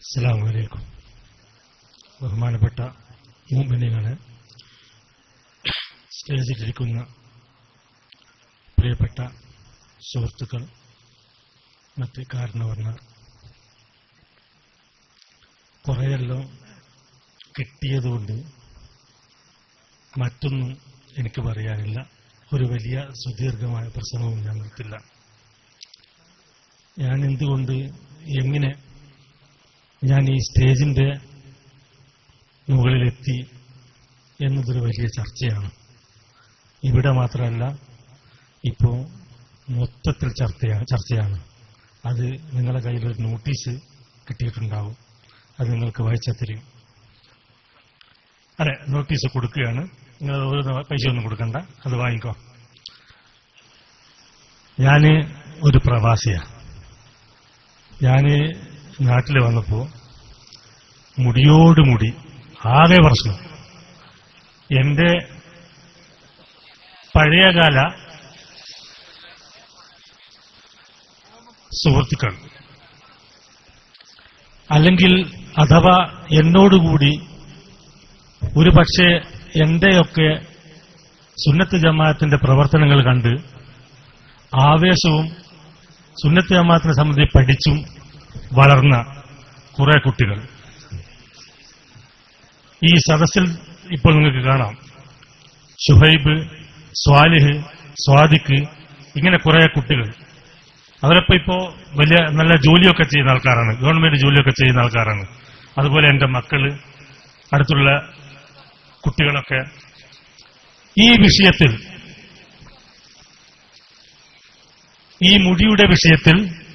അസ്സലാമു അലൈക്കും ബഹുമാനപ്പെട്ട മൂമിനികളെ സ്റ്റേജിലിരിക്കുന്ന പ്രിയപ്പെട്ട സുഹൃത്തുക്കൾ മറ്റ് കാരണവർണ്ണർ കുറേയെല്ലാം കിട്ടിയതുകൊണ്ട് മറ്റൊന്നും എനിക്ക് പറയാനില്ല ഒരു വലിയ സുദീർഘമായ പ്രസംഗവും ഞാൻ നിർത്തില്ല ഞാൻ എന്തുകൊണ്ട് എങ്ങനെ ഞാൻ ഈ സ്റ്റേജിന്റെ മുകളിലെത്തി എന്നതൊരു വലിയ ചർച്ചയാണ് ഇവിടെ മാത്രമല്ല ഇപ്പോൾ മൊത്തത്തിൽ ചർച്ചയാണ് ചർച്ചയാണ് അത് നിങ്ങളുടെ കയ്യിലൊരു നോട്ടീസ് കിട്ടിയിട്ടുണ്ടാവും അത് നിങ്ങൾക്ക് വായിച്ചാൽ തരും അതെ നോട്ടീസ് കൊടുക്കുകയാണ് നിങ്ങൾ ഒരു പൈസ ഒന്നും കൊടുക്കണ്ട അത് വാങ്ങിക്കോ ഞാൻ ഒരു പ്രവാസിയാണ് ഞാൻ നാട്ടിൽ വന്നപ്പോൾ മുടിയോട് മുടി ആകെ പ്രശ്നം എന്റെ പഴയകാല സുഹൃത്തുക്കൾ അല്ലെങ്കിൽ അഥവാ എന്നോടുകൂടി ഒരു പക്ഷേ എന്റെയൊക്കെ സുന്നത്ത് ജമാഅത്തിന്റെ പ്രവർത്തനങ്ങൾ കണ്ട് ആവേശവും സുന്നത്ത് ജമാഅത്തിനെ സംബന്ധിച്ച് പഠിച്ചും വളർന്ന കുറെ കുട്ടികൾ ഈ സദസ്സിൽ ഇപ്പോൾ നിങ്ങൾക്ക് കാണാം ഷുഹൈബ് സ്വാലിഹ് സ്വാദിഖ് ഇങ്ങനെ കുറെ കുട്ടികൾ അവരൊക്കെ ഇപ്പോ വലിയ നല്ല ജോലിയൊക്കെ ചെയ്യുന്ന ആൾക്കാരാണ് ഗവൺമെന്റ് ജോലിയൊക്കെ ചെയ്യുന്ന ആൾക്കാരാണ് അതുപോലെ എന്റെ മക്കള് അടുത്തുള്ള കുട്ടികളൊക്കെ ഈ വിഷയത്തിൽ ഈ മുടിയുടെ വിഷയത്തിൽ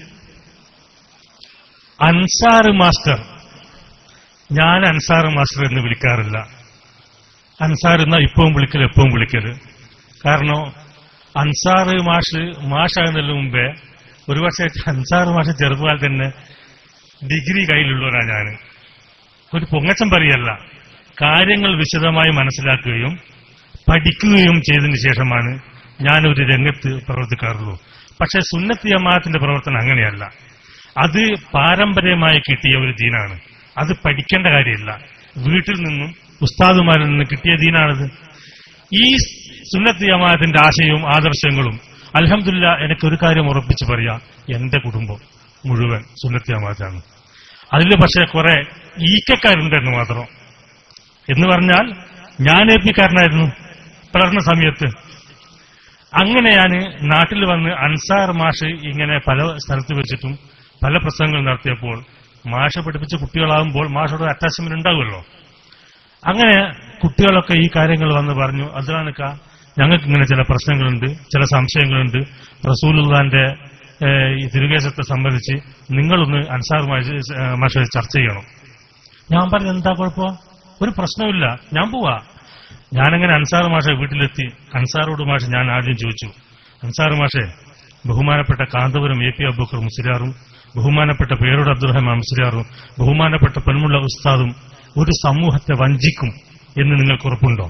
അൻസാർ മാസ്റ്റർ ഞാൻ അൻസാർ മാസ്റ്റർ എന്ന് വിളിക്കാറില്ല അൻസാർ എന്ന ഇപ്പവും വിളിക്കൽ എപ്പവും വിളിക്കല് കാരണം അൻസാർ മാഷ് മാഷാകുന്നതിന് മുമ്പേ ഒരുപക്ഷെ അൻസാർ മാഷ് ചെറുപ്പകാലത്ത് തന്നെ ഡിഗ്രി കയ്യിലുള്ളവരാണ് ഞാൻ ഒരു പൊങ്ങച്ചം പറയല്ല കാര്യങ്ങൾ വിശദമായി മനസ്സിലാക്കുകയും പഠിക്കുകയും ചെയ്തതിന് ശേഷമാണ് ഞാനൊരു രംഗത്ത് പ്രവർത്തിക്കാറുള്ളൂ പക്ഷെ സുന്നത്ത് ജമാഅത്തിന്റെ പ്രവർത്തനം അങ്ങനെയല്ല അത് പാരമ്പര്യമായി കിട്ടിയ ഒരു ദീനാണ് അത് പഠിക്കേണ്ട കാര്യമില്ല വീട്ടിൽ നിന്നും ഉസ്താദുമാരിൽ നിന്ന് കിട്ടിയ ദീനാണത് ഈ സുന്നത്ത് ജമാഅത്തിന്റെ ആശയവും ആദർശങ്ങളും അലഹമില്ല എനിക്കൊരു കാര്യം ഉറപ്പിച്ച് പറയാം എന്റെ കുടുംബം മുഴുവൻ സുന്നത്ത് ജമാഅത്താണ് അതിൽ പക്ഷേ കുറെ ഈക്കക്കാരുണ്ടെന്ന് മാത്രം എന്ന് പറഞ്ഞാൽ ഞാൻ എ പിക്കാരനായിരുന്നു വളർന്ന സമയത്ത് അങ്ങനെ ഞാൻ നാട്ടിൽ വന്ന് അൻസാർ മാഷ് ഇങ്ങനെ പല സ്ഥലത്ത് വെച്ചിട്ടും പല പ്രസംഗങ്ങൾ നടത്തിയപ്പോൾ മാഷ പഠിപ്പിച്ച കുട്ടികളാകുമ്പോൾ മാഷോട് അറ്റാച്ച്മെന്റ് ഉണ്ടാവുമല്ലോ അങ്ങനെ കുട്ടികളൊക്കെ ഈ കാര്യങ്ങൾ വന്ന് പറഞ്ഞു അതിലാണിക്ക ഞങ്ങൾക്ക് ഇങ്ങനെ ചില പ്രശ്നങ്ങളുണ്ട് ചില സംശയങ്ങളുണ്ട് റസൂലുള്ളാന്റെ ഏഹ്, ഈ തിരുവേശത്തെ സംബന്ധിച്ച് നിങ്ങളൊന്ന് അൻസാർ മാഷ് മാഷ ചർച്ച ചെയ്യണം ഞാൻ പറഞ്ഞു എന്താ കുഴപ്പം ഒരു പ്രശ്നമില്ല ഞാൻ പോവാ ഞാനങ്ങനെ അൻസാർ മാഷെ വീട്ടിലെത്തി അൻസാറോട് മാഷ് ഞാൻ ആദ്യം ചോദിച്ചു അൻസാർ മാഷെ ബഹുമാനപ്പെട്ട കാന്തപുരം എ പി അബൂക്കർ മുസ്ലിയാറും ബഹുമാനപ്പെട്ട പേരോട് അബ്ദുറഹ്മാൻ മുസ്ലിയാറും ബഹുമാനപ്പെട്ട പെൺമുള്ള ഉസ്താദും ഒരു സമൂഹത്തെ വഞ്ചിക്കും എന്ന് നിങ്ങൾക്ക് ഉറപ്പുണ്ടോ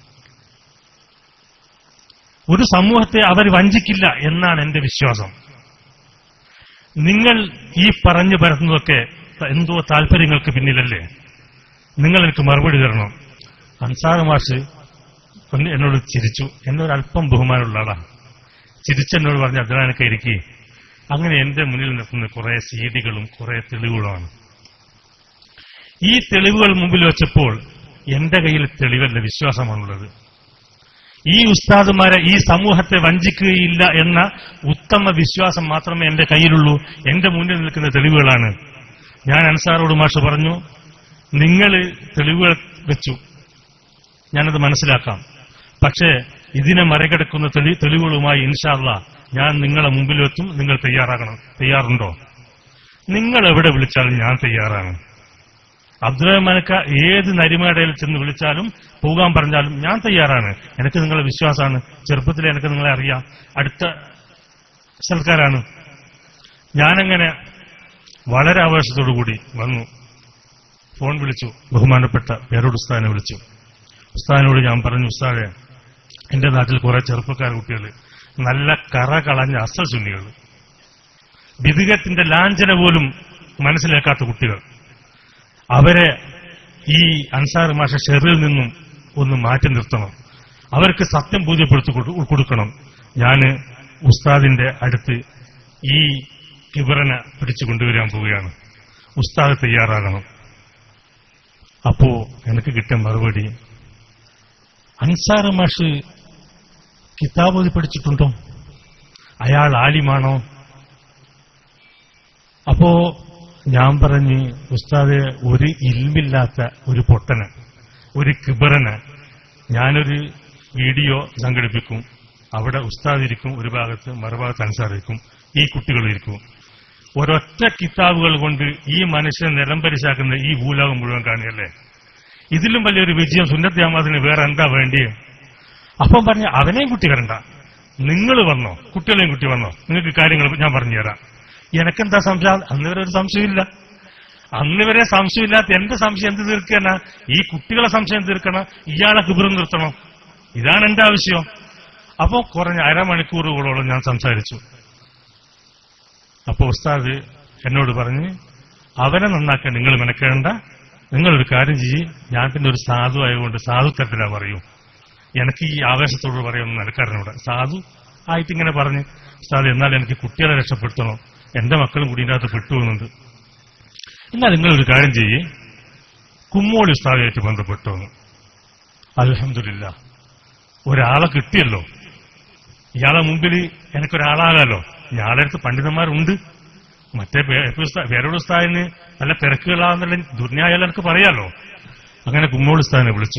ഒരു സമൂഹത്തെ അവർ വഞ്ചിക്കില്ല എന്നാണ് എന്റെ വിശ്വാസം നിങ്ങൾ ഈ പറഞ്ഞു പരത്തുന്നതൊക്കെ എന്തോ താല്പര്യങ്ങൾക്ക് പിന്നിലല്ലേ നിങ്ങൾ എനിക്ക് മറുപടി തരണം അൻസാർ മാഷ് ഒന്ന് എന്നോട് ചിരിച്ചു എന്നൊരു അല്പം ബഹുമാനമുള്ള ആളാണ് ചിരിച്ചെന്നോട് പറഞ്ഞ അതിനാനൊക്കെ ഇരിക്കെ അങ്ങനെ എന്റെ മുന്നിൽ നിൽക്കുന്ന കുറെ സീഡികളും കുറെ തെളിവുകളുമാണ് ഈ തെളിവുകൾ മുമ്പിൽ വെച്ചപ്പോൾ എന്റെ കയ്യിൽ തെളിവല്ല വിശ്വാസമാണുള്ളത് ഈ ഉസ്താദുമാരെ ഈ സമൂഹത്തെ വഞ്ചിക്കുകയില്ല എന്ന ഉത്തമ വിശ്വാസം മാത്രമേ എന്റെ കയ്യിലുള്ളൂ എന്റെ മുന്നിൽ നിൽക്കുന്ന തെളിവുകളാണ് ഞാൻ അൻസാറോട് മാഷ് പറഞ്ഞു നിങ്ങൾ തെളിവുകൾ വെച്ചു ഞാനത് മനസ്സിലാക്കാം പക്ഷേ ഇതിനെ മറികടക്കുന്ന തെളി തെളിവുകളുമായി ഇൻഷാല്ല ഞാൻ നിങ്ങളെ മുമ്പിൽ വെച്ചും നിങ്ങൾ തയ്യാറാകണം തയ്യാറുണ്ടോ നിങ്ങൾ എവിടെ വിളിച്ചാലും ഞാൻ തയ്യാറാണ് അബ്ദുറഹ്മാനക്ക ഏത് നരിമേടയിൽ ചെന്ന് വിളിച്ചാലും പോകാൻ പറഞ്ഞാലും ഞാൻ തയ്യാറാണ് എനിക്ക് നിങ്ങളെ വിശ്വാസമാണ് ചെറുപ്പത്തിൽ എനിക്ക് നിങ്ങളെ അറിയാം അടുത്ത സൽക്കാരാണ് ഞാനങ്ങനെ വളരെ ആവേശത്തോടു കൂടി വന്നു ഫോൺ വിളിച്ചു ബഹുമാനപ്പെട്ട പേരോട് ഉസ്താദിനെ വിളിച്ചു ഉസ്താദിനോട് ഞാൻ പറഞ്ഞു ഉസ്താദെ എന്റെ നാട്ടിൽ കുറെ ചെറുപ്പക്കാർ കുട്ടികൾ നല്ല കറ കളഞ്ഞ അസൽ സുന്നികൾ ബിദികത്തിന്റെ ലാഞ്ചന പോലും മനസ്സിലാക്കാത്ത കുട്ടികൾ അവരെ ഈ അൻസാർ മാഷ ഷെറിൽ നിന്നും ഒന്ന് മാറ്റി നിർത്തണം അവർക്ക് സത്യം ബോധ്യപ്പെടുത്തി കൊടു- കൊടുക്കണം ഞാന് ഉസ്താദിന്റെ അടുത്ത് ഈ കിബറനെ പിടിച്ചു കൊണ്ടുവരാൻ പോവുകയാണ് ഉസ്താദ് തയ്യാറാകണം അപ്പോ എനിക്ക് കിട്ടിയ മറുപടി അൻസാർ മാഷ് കിതാബ് ഓതി പഠിച്ചിട്ടുണ്ടോ അയാൾ ആലിമാണോ അപ്പോ ഞാൻ പറഞ്ഞ് ഉസ്താദെ ഒരു ഇൽമില്ലാത്ത ഒരു പൊട്ടന് ഒരു കിബറന് ഞാനൊരു വീഡിയോ സംഘടിപ്പിക്കും അവിടെ ഉസ്താദ് ഇരിക്കും ഒരു ഭാഗത്ത് മറുഭാഗത്ത് അൻസാറിരിക്കും ഈ കുട്ടികളിരിക്കും ഒരൊറ്റ കിതാബുകൾ കൊണ്ട് ഈ മനുഷ്യനെ നിലംപരിശാക്കുന്ന ഈ ഭൂലോകം മുഴുവൻ കാണുകയല്ലേ ഇതിലും വലിയൊരു വിജയം സുന്നത്ത് ജമാഅത്തിന് വേറെ എന്താ വേണ്ടി അപ്പം പറഞ്ഞ അവനെയും കുട്ടി വരണ്ട നിങ്ങൾ വന്നോ കുട്ടികളെയും കുട്ടി വന്നോ നിങ്ങൾക്ക് കാര്യങ്ങൾ ഞാൻ പറഞ്ഞുതരാം എനക്കെന്താ സംശയം അന്ന് വരെ ഒരു സംശയമില്ല അന്ന് വരെ സംശയമില്ലാത്ത എന്റെ സംശയം എന്ത് തീർക്കാനാ ഈ കുട്ടികളെ സംശയം തീർക്കണം ഇയാളെ കിബിറും നിർത്തണം ഇതാണ് എന്റെ ആവശ്യം അപ്പോ കുറഞ്ഞ അരമണിക്കൂറുകളോളം ഞാൻ സംസാരിച്ചു അപ്പോ ഉസ്താദ് എന്നോട് പറഞ്ഞ് അവനെ നന്നാക്കാൻ നിങ്ങൾ മെനക്കേണ്ട നിങ്ങളൊരു കാര്യം ചെയ്യ് ഞാൻ പിന്നെ ഒരു സാധു ആയതുകൊണ്ട് സാധുത്വത്തിലാ പറയൂ എനിക്ക് ഈ ആവേശത്തോട് പറയുമെന്ന് നിനക്കറിഞ്ഞൂടെ സാധു ആയിട്ട് ഇങ്ങനെ പറഞ്ഞ് ഉസ്താദ് എന്നാൽ എനിക്ക് കുട്ടികളെ രക്ഷപ്പെടുത്തണം എന്റെ മക്കളും കൂടി ഇതിനകത്ത് പെട്ടുപോകുന്നുണ്ട് എന്നാൽ നിങ്ങളൊരു കാര്യം ചെയ്യ് കുമ്മോളി ഉസ്താദുമായിട്ട് ബന്ധപ്പെട്ടു അലഹമില്ല ഒരാളെ കിട്ടിയല്ലോ ഇയാളെ മുമ്പിൽ എനിക്കൊരാളാകാലോ ഇയാളെ അടുത്ത് പണ്ഡിതന്മാരുണ്ട് മറ്റേ വേറൊരു ഉസ്താദിന് നല്ല തിരക്കുകളാന്നുള്ള ദുർന്യായാലും എനിക്ക് പറയാലോ അങ്ങനെ കുമ്മോൾ ഉസ്താദിനെ വിളിച്ചു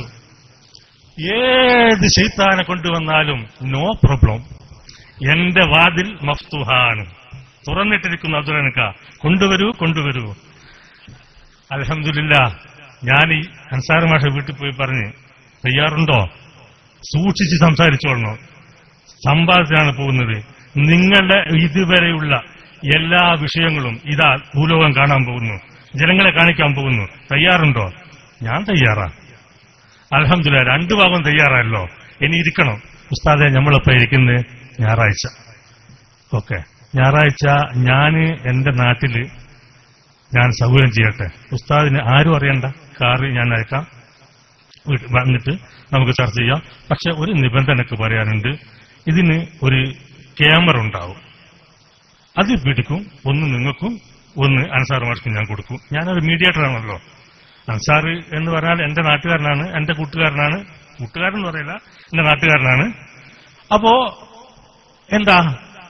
ഏത് ശൈത്താനെ കൊണ്ടുവന്നാലും നോ പ്രോബ്ലം എന്റെ വാതിൽ മഫ്തുഹാണ് തുറന്നിട്ടിരിക്കുന്നു അബ്ദുലനക്ക കൊണ്ടുവരൂ കൊണ്ടുവരൂ അലഹമില്ല ഞാൻ ഈ അൻസാർ മാഷ വീട്ടിൽ പോയി പറഞ്ഞ് തയ്യാറുണ്ടോ സൂക്ഷിച്ച് സംസാരിച്ചോളണം സമ്പാദിച്ചാണ് പോകുന്നത് നിങ്ങളുടെ ഇതുവരെയുള്ള എല്ലാ വിഷയങ്ങളും ഇതാ ഭൂലോകം കാണാൻ പോകുന്നു ജനങ്ങളെ കാണിക്കാൻ പോകുന്നു തയ്യാറുണ്ടോ ഞാൻ തയ്യാറാ അലഹമില്ല രണ്ടു ഭാഗം തയ്യാറല്ലോ ഇനി ഇരിക്കണം ഉസ്താദെ നമ്മളിപ്പോ ഇരിക്കുന്നത് ഞായറാഴ്ച ഓക്കെ ഞായറാഴ്ച ഞാന് എന്റെ നാട്ടില് ഞാൻ സൗകര്യം ചെയ്യട്ടെ ഉസ്താദിന് ആരും അറിയണ്ട കാറ് ഞാൻ അയക്കാം വീട്ടിൽ വന്നിട്ട് നമുക്ക് ചർച്ച ചെയ്യാം പക്ഷെ ഒരു നിബന്ധനക്ക് പറയാനുണ്ട് ഇതിന് ഒരു ക്യാമറ ഉണ്ടാവും അത് പിടിക്കും ഒന്ന് നിങ്ങൾക്കും ഒന്ന് അൻസാറുമാർക്കും ഞാൻ കൊടുക്കും ഞാനൊരു മീഡിയേറ്റർ ആണല്ലോ അൻസാർ എന്ന് പറഞ്ഞാൽ എന്റെ നാട്ടുകാരനാണ് എന്റെ കൂട്ടുകാരനാണ് കൂട്ടുകാരൻ എന്ന് പറയില്ല എന്റെ നാട്ടുകാരനാണ് അപ്പോ എന്താ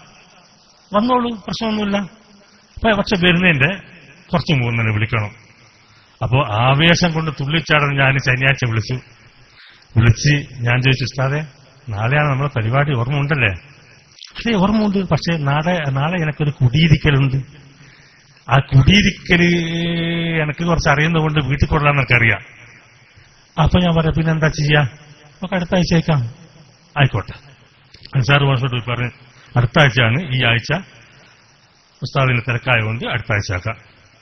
വന്നോളൂ പ്രശ്നമൊന്നുമില്ല അപ്പൊ പക്ഷെ വരുന്നതിന്റെ കുറച്ച് മുന്നേ വിളിക്കണം അപ്പോ ആവേശം കൊണ്ട് തുള്ളിച്ചാടാൻ ഞാൻ ശനിയാഴ്ച വിളിച്ചു വിളിച്ച് ഞാൻ ചോദിച്ചു ഉസ്താദെ നാളെയാണ് നമ്മുടെ പരിപാടി ഓർമ്മ ഉണ്ടല്ലേ അതെ ഓർമ്മയുണ്ട് പക്ഷെ നാളെ നാളെ എനിക്കൊരു കുടിയിരിക്കലുണ്ട് ആ കുടിയിരിക്കല് എനിക്ക് കുറച്ച് അറിയുന്നതുകൊണ്ട് വീട്ടിൽ കൊള്ളാൻ എനിക്കറിയാം അപ്പൊ ഞാൻ പറയാം പിന്നെ എന്താ ചെയ്യാ നമുക്ക് അടുത്ത ആഴ്ച അയക്കാം ആയിക്കോട്ടെ അൻസാർ മാസോട് പറഞ്ഞ് അടുത്ത ആഴ്ചയാണ് ഈ ആഴ്ച ഉസ്താദിന് തിരക്കായതുകൊണ്ട് അടുത്ത ആഴ്ച ആക്കാം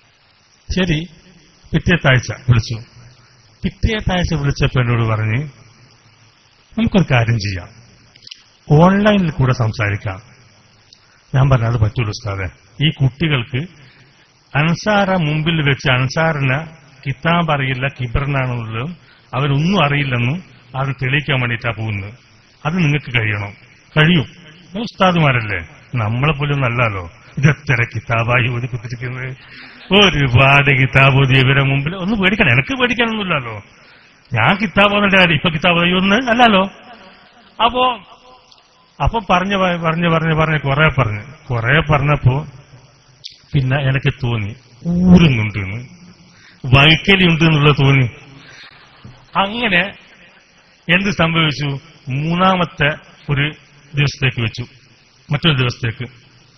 ശരി പിറ്റേത്തെ ആഴ്ച വിളിച്ചു പിറ്റേത്തെ ആഴ്ച വിളിച്ചപ്പോ എന്നോട് പറഞ്ഞ് നമുക്കൊരു കാര്യം ചെയ്യാം ഓൺലൈനിൽ കൂടെ സംസാരിക്കാം ഞാൻ പറഞ്ഞു അത് പറ്റൂല ഉസ്താദെ ഈ കുട്ടികൾക്ക് അൻസാറ മുമ്പിൽ വെച്ച് അൻസാറിന് കിതാബ് അറിയില്ല കിബറിനാണെന്നുള്ളതും അവരൊന്നും അറിയില്ലെന്നും അത് തെളിയിക്കാൻ വേണ്ടിയിട്ടാ പോകുന്നത് അത് നിങ്ങൾക്ക് കഴിയണം കഴിയും നിങ്ങൾ ഉസ്താദുമാരല്ലേ നമ്മളെ പോലും നല്ലല്ലോ ഇതെത്ര കിതാബായി ഓതി കുത്തിരിക്കുന്നത് ഒരുപാട് കിതാബ് ഓതി ഇവരെ മുമ്പിൽ ഒന്ന് പേടിക്കണം എനിക്ക് പേടിക്കാനൊന്നുമില്ലല്ലോ ഞാൻ കിതാബ് ഓതേണ്ട കാര്യം ഇപ്പൊ കിതാബ് ഓതിയൊന്ന് അല്ലല്ലോ അപ്പോ അപ്പൊ പറഞ്ഞ് പ- പറഞ്ഞ് പറഞ്ഞ് പറഞ്ഞ് കുറെ പറഞ്ഞ് കുറെ പറഞ്ഞപ്പോ പിന്നെ എനിക്ക് തോന്നി ഊരുന്നുണ്ട് എന്ന് വൈക്കലി ഉണ്ട് എന്നുള്ളത് തോന്നി അങ്ങനെ എന്ത് സംഭവിച്ചു മൂന്നാമത്തെ ഒരു ദിവസത്തേക്ക് വെച്ചു മറ്റൊരു ദിവസത്തേക്ക്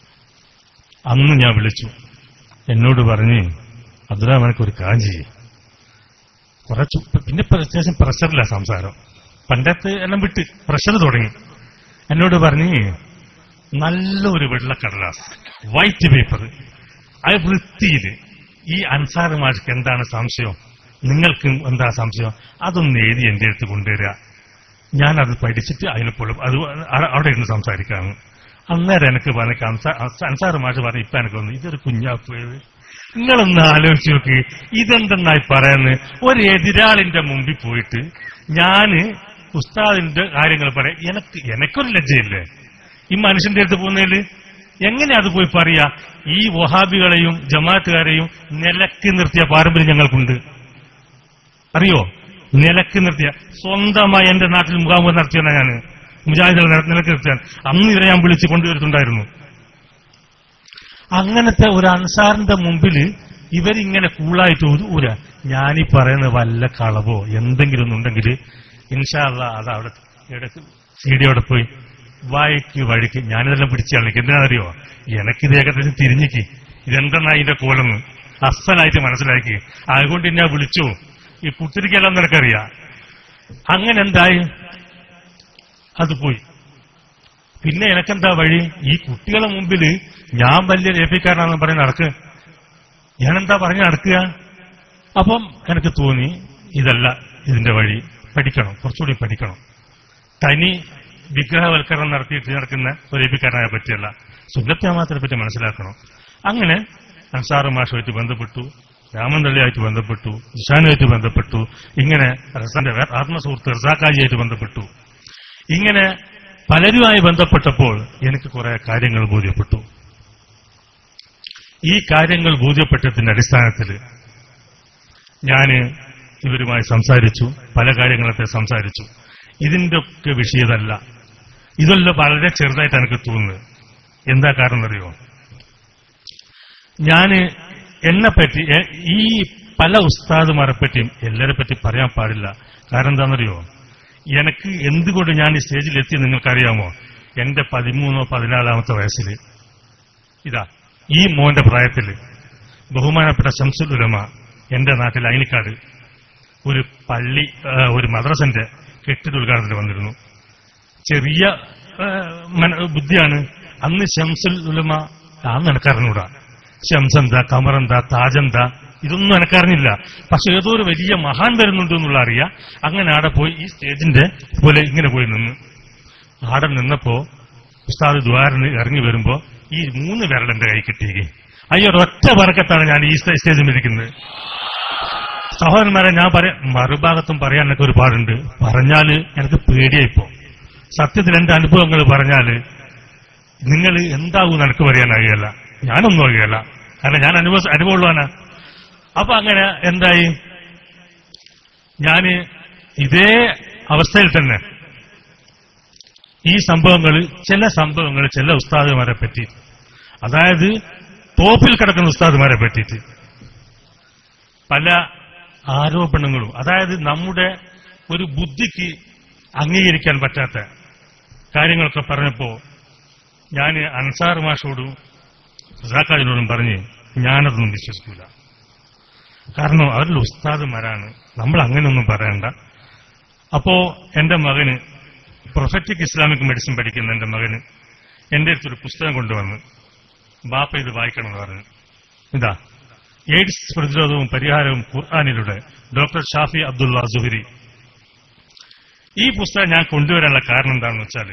അന്ന് ഞാൻ വിളിച്ചു എന്നോട് പറഞ്ഞ് അബ്ദുറാം എനിക്കൊരു കാര്യം ചെയ്യേ കുറച്ചു പിന്നെ ഇപ്പൊ അത്യാവശ്യം പ്രഷറില്ല സംസാരം പണ്ടത്തെ എല്ലാം വിട്ട് പ്രഷർ തുടങ്ങി എന്നോട് പറഞ്ഞ് നല്ലൊരു വെള്ളക്കടലാസ് വൈറ്റ് പേപ്പർ അത് വൃത്തിയില് ഈ അൻസാറുമാർക്ക് എന്താണ് സംശയം നിങ്ങൾക്കും എന്താ സംശയം അതൊന്ന് എഴുതി എന്റെ അടുത്ത് കൊണ്ടുവരിക ഞാനത് പഠിച്ചിട്ട് അതിനെ പോലെ അത് അ- അവിടെ ഇരുന്ന് സംസാരിക്കാമെന്ന് അന്നേരം എനിക്ക് പറഞ്ഞ അൻസാർ മാഷ് പറഞ്ഞു ഇപ്പൊ എനിക്ക് തോന്നുന്നു ഇതൊരു കുഞ്ഞാപ്പ് നിങ്ങളൊന്ന് ആലോചിച്ച് നോക്ക് ഇതെന്തെന്നായി പറയുന്നത് ഒരു എതിരാളിന്റെ മുമ്പിൽ പോയിട്ട് ഞാന് ഉസ്താദിന്റെ കാര്യങ്ങൾ പറയാം എനക്ക് എനക്കൊരു ലജ്ജയില്ലേ ഈ മനുഷ്യന്റെ അടുത്ത് പോകുന്നതില് എങ്ങനെ അത് പോയി പറയാ ഈ വഹാബികളെയും ജമാഅത്തുകാരെയും നിലക്ക് നിർത്തിയ പാരമ്പര്യം ഞങ്ങൾക്കുണ്ട് അറിയോ നിലക്ക് നിർത്തിയ സ്വന്തമായി എന്റെ നാട്ടിൽ മുഖാമുഖം നടത്തിയാണ് ഞാൻ മുജാഹിദുകൾ നിലക്ക് നിർത്തിയാൻ അന്ന് ഇവരെ ഞാൻ വിളിച്ച് കൊണ്ടുവരുന്നുണ്ടായിരുന്നു അങ്ങനത്തെ ഒരു അൻസാറിന്റെ മുമ്പിൽ ഇവരിങ്ങനെ കൂളായിട്ട് ഊര ഞാനീ പറയുന്ന വല്ല കളവോ എന്തെങ്കിലും ഒന്നുണ്ടെങ്കിൽ ഇൻഷാല്ല അത് അവിടെ ഇടയ്ക്ക് സീഡിയോടെ പോയി വായിക്ക് വഴിക്ക് ഞാനിതെല്ലാം പിടിച്ചു കളിക്കും എന്തിനാണെന്നറിയോ എനക്കിത് ഏകദേശം തിരിഞ്ഞിക്ക് ഇതെന്തെന്നാ ഇതിന്റെ കോലെന്ന് അസലായിട്ട് മനസ്സിലാക്കി അതുകൊണ്ട് എന്നെ വിളിച്ചു ഈ പുത്തിരിക്കെല്ലാം നിനക്കറിയാം അങ്ങനെ എന്തായി അത് പോയി പിന്നെ എനക്കെന്താ വഴി ഈ കുട്ടികളെ മുമ്പിൽ ഞാൻ വലിയ രേപ്പിക്കാരനാണെന്ന് പറഞ്ഞ് നടക്ക് ഞാനെന്താ പറഞ്ഞ് നടക്കുക അപ്പം എനിക്ക് തോന്നി ഇതല്ല ഇതിന്റെ വഴി പഠിക്കണം കുറച്ചുകൂടി പഠിക്കണം തനി വിഗ്രഹവൽക്കരണം നടത്തിയിട്ട് നടക്കുന്ന ഒരു രേപ്പിക്കാരനായ പറ്റിയല്ല സുന്നത്യാമാത്തിനെ പറ്റി മനസ്സിലാക്കണം അങ്ങനെ അൻസാറ് മാഷുമായിട്ട് ബന്ധപ്പെട്ടു രാമന്തള്ളിയായിട്ട് ബന്ധപ്പെട്ടു ഇഷാനുമായിട്ട് ബന്ധപ്പെട്ടു ഇങ്ങനെ റസാന്റെ ആത്മസുഹൃത്ത് റസാക്കാജിയായിട്ട് ബന്ധപ്പെട്ടു ഇങ്ങനെ പലരുമായി ബന്ധപ്പെട്ടപ്പോൾ എനിക്ക് കുറെ കാര്യങ്ങൾ ബോധ്യപ്പെട്ടു ഈ കാര്യങ്ങൾ ബോധ്യപ്പെട്ടതിന്റെ അടിസ്ഥാനത്തിൽ ഞാൻ ഇവരുമായി സംസാരിച്ചു പല കാര്യങ്ങളൊക്കെ സംസാരിച്ചു ഇതിന്റെ ഒക്കെ വിഷയതല്ല ഇതെല്ലാം വളരെ ചെറുതായിട്ട് എനിക്ക് തോന്നുന്നത് എന്താ കാരണം അറിയോ ഞാന് എന്നെ പറ്റി എ- ഈ പല ഉസ്താദുമാരെ പറ്റിയും എല്ലാരെ പറ്റി പറയാൻ പാടില്ല കാരണം എന്താണെന്നറിയോ എനിക്ക് എന്തുകൊണ്ട് ഞാൻ ഈ സ്റ്റേജിൽ എത്തി നിങ്ങൾക്കറിയാമോ എന്റെ പതിമൂന്നോ പതിനാലാമത്തെ വയസ്സിൽ ഇതാ ഈ മോന്റെ പ്രായത്തിൽ ബഹുമാനപ്പെട്ട ശംസുൽ ഉലമ എന്റെ നാട്ടിൽ അയിനിക്കാട് ഒരു പള്ളി ആ, ഒരു മദ്രസന്റെ കെട്ടിട ഉദ്ഘാടനത്തിൽ വന്നിരുന്നു ചെറിയ ആ, മന- ബുദ്ധിയാണ് അന്ന് ശംസുൽ ഉലമ അന്ന് എനക്കറിഞ്ഞൂടാ ശംസെന്താ കമറെന്താ താജെന്താ ഇതൊന്നും എനക്കറിഞ്ഞില്ല പക്ഷെ ഏതോ ഒരു വലിയ മഹാൻ വരുന്നുണ്ട് എന്നുള്ള അറിയാം അങ്ങനെ ആടെ പോയി ഈ സ്റ്റേജിന്റെ പോലെ ഇങ്ങനെ പോയി നിന്ന് ആടെ നിന്നപ്പോ ഉസ്താദ് ദ്വാരന് ഇറങ്ങി വരുമ്പോ ഈ മൂന്ന് വിരൽ എന്റെ കൈ കിട്ടിയേക്ക് അയ്യോ ഒറ്റ പറക്കത്താണ് ഞാൻ ഈ സ്റ്റേ- സ്റ്റേജിൽ ഇരിക്കുന്നത് സഹോദരന്മാരെ ഞാൻ പറയാം മറുഭാഗത്തും പറയാൻ എനിക്ക് ഒരുപാടുണ്ട് പറഞ്ഞാല് എനിക്ക് പേടിയായിപ്പോ സത്യത്തിൽ എന്റെ അനുഭവങ്ങൾ പറഞ്ഞാല് നിങ്ങൾ എന്താവും എനിക്ക് പറയാനാകുകയല്ല ഞാനൊന്നും ആകുകയല്ല കാരണം ഞാൻ അനുഭവ അനുഭവമുള്ളവനാ അപ്പൊ അങ്ങനെ എന്തായി ഞാന് ഇതേ അവസ്ഥയിൽ തന്നെ ഈ സംഭവങ്ങൾ ചില സംഭവങ്ങൾ ചില ഉസ്താദുമാരെ പറ്റി അതായത് ടോപ്പിൽ കിടക്കുന്ന ഉസ്താദുമാരെ പറ്റിയിട്ട് പല ആരോപണങ്ങളും അതായത് നമ്മുടെ ഒരു ബുദ്ധിക്ക് അംഗീകരിക്കാൻ പറ്റാത്ത കാര്യങ്ങളൊക്കെ പറഞ്ഞപ്പോ ഞാൻ അൻസാർ മാഷോടും റസാഖാജിനോടും പറഞ്ഞ് ഞാനതൊന്നും വിശ്വസിക്കൂല കാരണം അവരിൽ ഉസ്താദുമാരാണ് നമ്മൾ അങ്ങനെയൊന്നും പറയണ്ട അപ്പോ എന്റെ മകന് പ്രൊഫറ്റിക് ഇസ്ലാമിക് മെഡിസിൻ പഠിക്കുന്ന എന്റെ മകന് എന്റെ അടുത്തൊരു പുസ്തകം കൊണ്ടുവന്ന് ബാപ്പ ഇത് വായിക്കണമെന്ന് പറഞ്ഞു ഇതാ എയ്ഡ്സ് പ്രതിരോധവും പരിഹാരവും ഖുർആാനിലൂടെ ഡോക്ടർ ഷാഫി അബ്ദുള്ള സുഹരി ഈ പുസ്തകം ഞാൻ കൊണ്ടുവരാനുള്ള കാരണം എന്താണെന്ന് വെച്ചാൽ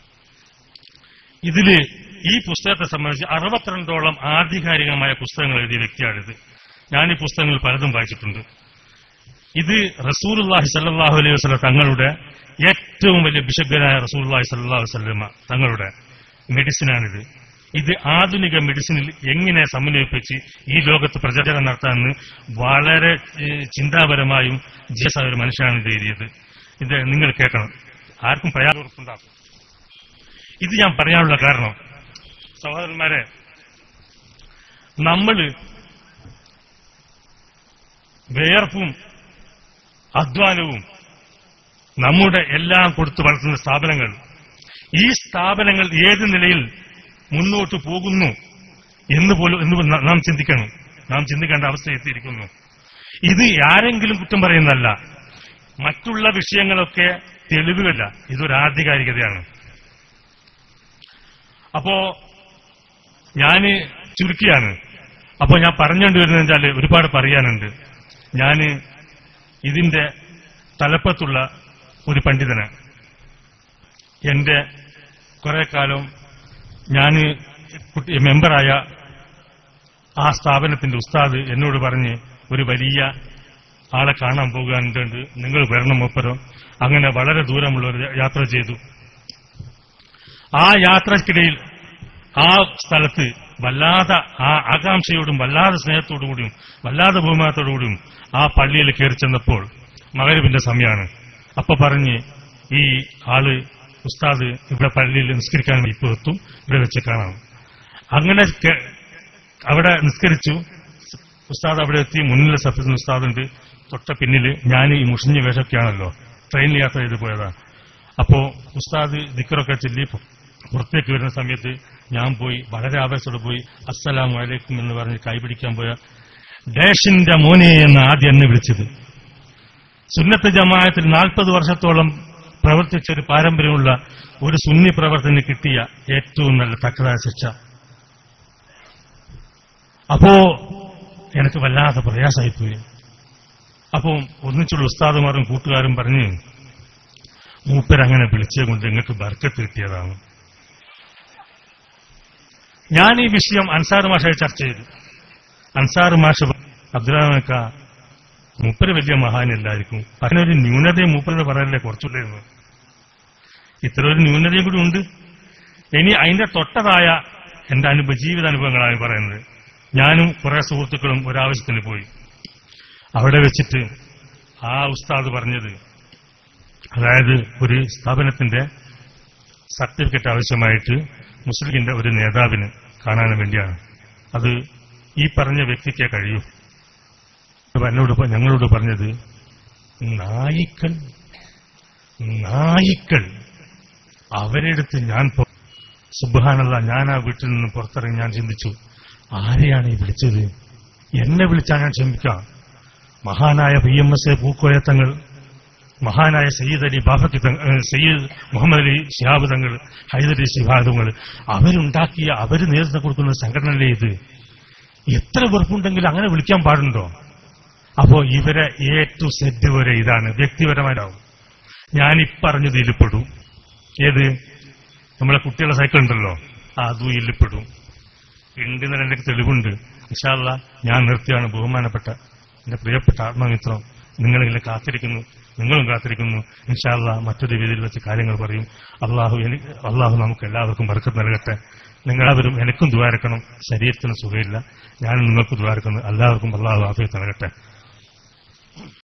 ഇതില് ഈ പുസ്തകത്തെ സംബന്ധിച്ച് അറുപത്തിരണ്ടോളം ആധികാരികമായ പുസ്തകങ്ങൾ എഴുതിയ വ്യക്തിയാണിത് ഞാൻ ഈ പുസ്തകങ്ങൾ പലതും വായിച്ചിട്ടുണ്ട് ഇത് റസൂലുല്ലാഹി സല്ലാഹു അലൈഹി വസ്ലം തങ്ങളുടെ ഏറ്റവും വലിയ ബിഷഗ്ഗനായ റസൂലുല്ലാഹി സല്ലാഹു വസ്ലമ തങ്ങളുടെ മെഡിസിനാണിത് ഇത് ആധുനിക മെഡിസിനിൽ എങ്ങനെ സമന്വയിപ്പിച്ച് ഈ ലോകത്ത് പ്രചാരണം നടത്താമെന്ന് വളരെ ഏഹ്, ചിന്താപരമായും ജിയസായ ഒരു മനുഷ്യനാണ് ഇത് എഴുതിയത് ഇത് നിങ്ങൾ കേൾക്കണം ആർക്കും പ്രയാസമുണ്ടാക്കും ഇത് ഞാൻ പറയാനുള്ള കാരണം സഹോദരന്മാരെ നമ്മൾ വേർപ്പും അധ്വാനവും നമ്മുടെ എല്ലാം കൊടുത്തു വളർത്തുന്ന സ്ഥാപനങ്ങൾ ഈ സ്ഥാപനങ്ങൾ ഏത് നിലയിൽ മുന്നോട്ട് പോകുന്നു എന്ന് പോലും എന്ന് ന- നാം ചിന്തിക്കണം നാം ചിന്തിക്കേണ്ട അവസ്ഥ എത്തിയിരിക്കുന്നു ഇത് ആരെങ്കിലും കുറ്റം പറയുന്നതല്ല മറ്റുള്ള വിഷയങ്ങളൊക്കെ തെളിവുകല്ല ഇതൊരു ആധികാരികതയാണ് അപ്പോ ഞാന് ചുരുക്കിയാണ് അപ്പോ ഞാൻ പറഞ്ഞുകൊണ്ട് വരുന്നത് വെച്ചാല് ഒരുപാട് പറയാനുണ്ട് ഞാന് ഇതിന്റെ തലപ്പത്തുള്ള ഒരു പണ്ഡിതന് എന്റെ കുറെ കാലം ഞാൻ മെമ്പറായ ആ സ്ഥാപനത്തിന്റെ ഉസ്താദ് എന്നോട് പറഞ്ഞ് ഒരു വലിയ ആളെ കാണാൻ പോകാനുണ്ട് നിങ്ങൾ വരണം മൂപ്പരോ അങ്ങനെ വളരെ ദൂരമുള്ള ഒരു യാത്ര ചെയ്തു ആ യാത്രക്കിടയിൽ ആ സ്ഥലത്ത് വല്ലാതെ ആ ആകാംക്ഷയോടും വല്ലാതെ സ്നേഹത്തോടും കൂടിയും വല്ലാതെ ബഹുമാനത്തോടു കൂടിയും ആ പള്ളിയിൽ കയറി ചെന്നപ്പോൾ മകരവിന്റെ സമയമാണ് അപ്പൊ പറഞ്ഞ് ഈ ആള് ഉസ്താദ് ഇവിടെ പള്ളിയിൽ നിസ്കരിക്കാൻ ഇപ്പോൾ എത്തും ഇവിടെ വെച്ച് കാണാം അങ്ങനെ കെ- അവിടെ നിസ്കരിച്ചു ഉസ്താദ് അവിടെ എത്തി മുന്നിലെ സത്യത്തിന് ഉസ്താദുണ്ട് തൊട്ട പിന്നില് ഞാൻ ഈ മുഷിഞ്ഞ വേഷമൊക്കെയാണല്ലോ ട്രെയിനിൽ യാത്ര ചെയ്ത് പോയതാ അപ്പോ ഉസ്താദ് ദിക്കറൊക്കെ ചൊല്ലി പു- പുറത്തേക്ക് വരുന്ന സമയത്ത് ഞാൻ പോയി വളരെ ആവേശത്തോടെ പോയി അസ്സലാമു അലൈക്കും എന്ന് പറഞ്ഞ് കൈപിടിക്കാൻ പോയ ഡേഷിന്റെ മോനെ എന്ന് ആദ്യം എന്നെ വിളിച്ചത് സുന്നത്ത് ജമാഅത്തിൽ നാൽപ്പത് വർഷത്തോളം പ്രവർത്തിച്ച ഒരു പാരമ്പര്യമുള്ള ഒരു സുന്നി പ്രവർത്തനം കിട്ടിയ ഏറ്റവും നല്ല തക്കതായ ശിക്ഷ അപ്പോ എനിക്ക് വല്ലാതെ പ്രയാസമായിപ്പോയി അപ്പോ ഒന്നിച്ചുള്ള ഉസ്താദുമാരും കൂട്ടുകാരും പറഞ്ഞ് മൂപ്പരങ്ങനെ വിളിച്ചത് കൊണ്ട് നിങ്ങൾക്ക് ബർക്കത്ത് കിട്ടിയതാണ് ഞാൻ ഈ വിഷയം അൻസാർ മാഷയെ ചർച്ച ചെയ്തു അൻസാർ മാഷ് അബ്ദുറഹ്മാൻക്ക മൂപ്പര് വലിയ മഹാനല്ലായിരിക്കും അങ്ങനെ ഒരു ന്യൂനതയും മൂപ്പരുടെ പറയല്ലേ കുറച്ചുണ്ടായിരുന്നു ഇത്ര ഒരു ന്യൂനതയും കൂടി ഉണ്ട് ഇനി അതിന്റെ തൊട്ടതായ എന്റെ അനുഭവ ജീവിതാനുഭവങ്ങളാണ് പറയുന്നത് ഞാനും കുറെ സുഹൃത്തുക്കളും ഒരാവശ്യത്തിന് പോയി അവിടെ വെച്ചിട്ട് ആ ഉസ്താദ് പറഞ്ഞത് അതായത് ഒരു സ്ഥാപനത്തിന്റെ സർട്ടിഫിക്കറ്റ് ആവശ്യമായിട്ട് മുസ്ലിമിന്റെ ഒരു നേതാവിന് കാണാൻ വേണ്ടിയാണ് അത് ഈ പറഞ്ഞ വ്യക്തിക്കേ കഴിയൂ അപ്പൊ എന്നോട് പ- ഞങ്ങളോട് പറഞ്ഞത് നായിക്കൾ നായിക്കൾ അവരെടുത്ത് ഞാൻ സുബാനല്ല ഞാൻ ആ വീട്ടിൽ നിന്ന് പുറത്തിറങ്ങി ഞാൻ ചിന്തിച്ചു ആരെയാണ് ഈ വിളിച്ചത് എന്നെ വിളിച്ചാൽ ഞാൻ ക്ഷമിക്കാം മഹാനായ P M S A Pookoya Thangal മഹാനായ സയ്യിദ് അലി ബാഫക്കി തങ്ങൾ ഏഹ് സയ്യിദ് മുഹമ്മദ് അലി ശിഹാബ് തങ്ങൾ ഹൈദർ അലി ശിഹാബ് തങ്ങൾ അവരുണ്ടാക്കിയ അവര് നേതൃത്വം കൊടുക്കുന്ന സംഘടനയല്ലേ ഇത് എത്ര വെറുപ്പുണ്ടെങ്കിലും അങ്ങനെ വിളിക്കാൻ പാടുണ്ടോ അപ്പോ ഇവരെ എ ടു സെറ്റ് വരെ ഇതാണ് വ്യക്തിപരമായിട്ടാവും ഞാൻ ഇപ്പറഞ്ഞത് ഇതിൽപ്പെടും ഏത് നമ്മളെ കുട്ടികളുടെ സൈക്കിൾ ഉണ്ടല്ലോ അതും ഇതിൽപ്പെടും ഉണ്ടെന്ന് എനിക്ക് തെളിവുണ്ട് ഇൻഷാല്ല ഞാൻ നിർത്തിയാണ് ബഹുമാനപ്പെട്ട എന്റെ പ്രിയപ്പെട്ട ആത്മമിത്രം നിങ്ങളിങ്ങനെ കാത്തിരിക്കുന്നു നിങ്ങളും കാത്തിരിക്കുന്നു ഇൻഷാല്ല മറ്റൊരു രീതിയിൽ വെച്ച് കാര്യങ്ങൾ പറയും അള്ളാഹു എനിക്ക് അള്ളാഹു നമുക്ക് എല്ലാവർക്കും ബർക്കത്ത് നൽകട്ടെ നിങ്ങളവരും എനിക്കും ദ്വാരക്കണം ശരീരത്തിന് സുഖമില്ല ഞാനും നിങ്ങൾക്ക് ദ്വാരക്കുന്നു എല്ലാവർക്കും അള്ളാഹു ആഫിയത്ത് നൽകട്ടെ